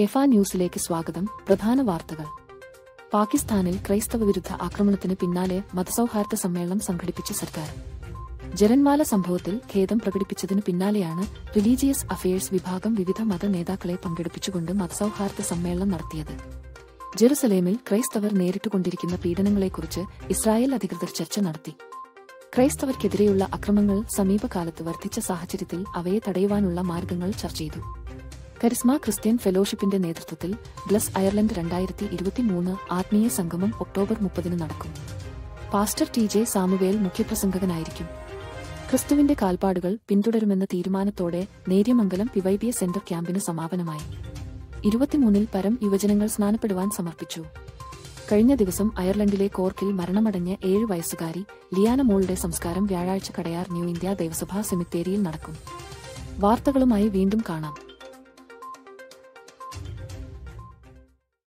കേഫ ന്യൂസിലേക്ക് സ്വാഗതം പ്രധാന വാർത്തകൾ പാകിസ്ഥാനിൽ ക്രൈസ്തവ വിരുദ്ധ ആക്രമണത്തിന് പിന്നാലെ മതസൗഹാർദ്ദ സമ്മേളനം സംഘടിപ്പിച്ച സർക്കാർ ജരന്മാല സംഭവത്തിൽ ഖേദം പ്രകടിപ്പിച്ചതിനു പിന്നാലെയാണ് റിലീജിയസ് അഫയേഴ്സ് വിഭാഗം വിവിധ മത നേതാക്കളെ പങ്കെടുപ്പിച്ചുകൊണ്ട് മതസൗഹാർദ്ദ സമ്മേളനം നടത്തിയത് ജെറുസലേമിൽ ക്രൈസ്തവർ നേരിട്ടുകൊണ്ടിരിക്കുന്ന പീഡനങ്ങളെക്കുറിച്ച് ഇസ്രായേൽ അധികൃതർ ചർച്ച നടത്തി ക്രൈസ്തവർക്കെതിരെയുള്ള അക്രമങ്ങൾ സമീപകാലത്ത് വർദ്ധിച്ച സാഹചര്യത്തിൽ അവയെ തടയുവാനുള്ള മാർഗങ്ങൾ ചർച്ച ചെയ്തു കരിസ്മ ക്രിസ്ത്യൻ ഫെലോഷിപ്പിന്റെ നേതൃത്വത്തിൽ ബ്ലസ് അയർലൻഡ് രണ്ടായിരത്തി ഇരുപത്തിമൂന്ന് ആത്മീയ സംഗമം ഒക്ടോബർ മുപ്പതിന് നടക്കും പാസ്റ്റർ ടി ജെ സാമുവേൽ മുഖ്യപ്രസംഗകനായിരിക്കും ക്രിസ്തുവിന്റെ കാൽപ്പാടുകൾ പിന്തുടരുമെന്ന തീരുമാനത്തോടെ നേര്യമംഗലം പിവൈബിയ സെന്റർ ക്യാമ്പിന് സമാപനമായി ഇരുപത്തിമൂന്നിൽ പരം യുവജനങ്ങൾ സ്നാനപ്പെടുവാൻ സമർപ്പിച്ചു കഴിഞ്ഞ ദിവസം അയർലൻഡിലെ കോർക്കിൽ മരണമടഞ്ഞ ഏഴ് വയസ്സുകാരി ലിയാന മോളുടെ സംസ്കാരം വ്യാഴാഴ്ച കടയാർ ന്യൂ ഇന്ത്യ ദേവസഭാ സെമിത്തേരിയിൽ നടക്കും വാർത്തകളുമായി വീണ്ടും കാണാം